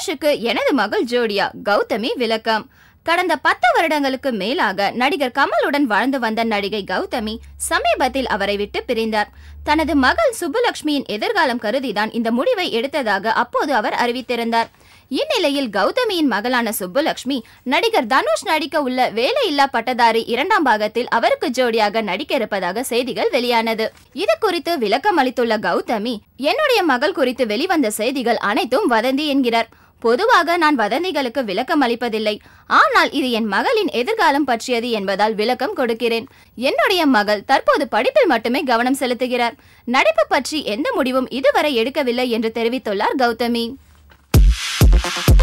தனுஷுக்கு எனது மகள் ஜோடியா கௌதமி விளக்கம் கடந்த பத்து வருடங்களுக்கு மேலாக நடிகர் கமலுடன் வாழ்ந்து வந்த நடிகை கௌதமி சமீபத்தில் அவரை விட்டு பிரிந்தார் தனது மகள் சுப்புலட்சுமியின் எதிர்காலம் கருதிதான் இந்த முடிவை எடுத்ததாக அப்போது அவர் அறிவித்திருந்தார் இந்நிலையில் கௌதமியின் மகளான சுப்புலட்சுமி நடிகர் தனுஷ் நடிக்க உள்ள வேலையில்லா பட்டதாரி இரண்டாம் பாகத்தில் அவருக்கு ஜோடியாக நடிக்க இருப்பதாக செய்திகள் வெளியானது இது குறித்து விளக்கம் அளித்துள்ள கௌதமி என்னுடைய மகள் குறித்து வெளிவந்த செய்திகள் அனைத்தும் வதந்தி என்கிறார் பொதுவாக நான் வதந்திகளுக்கு விளக்கம் அளிப்பதில்லை ஆனால் இது என் மகளின் எதிர்காலம் பற்றியது என்பதால் விளக்கம் கொடுக்கிறேன் என்னுடைய மகள் தற்போது படிப்பில் மட்டுமே கவனம் செலுத்துகிறார் நடிப்பு பற்றி எந்த முடிவும் இதுவரை எடுக்கவில்லை என்று தெரிவித்துள்ளார் கௌதமி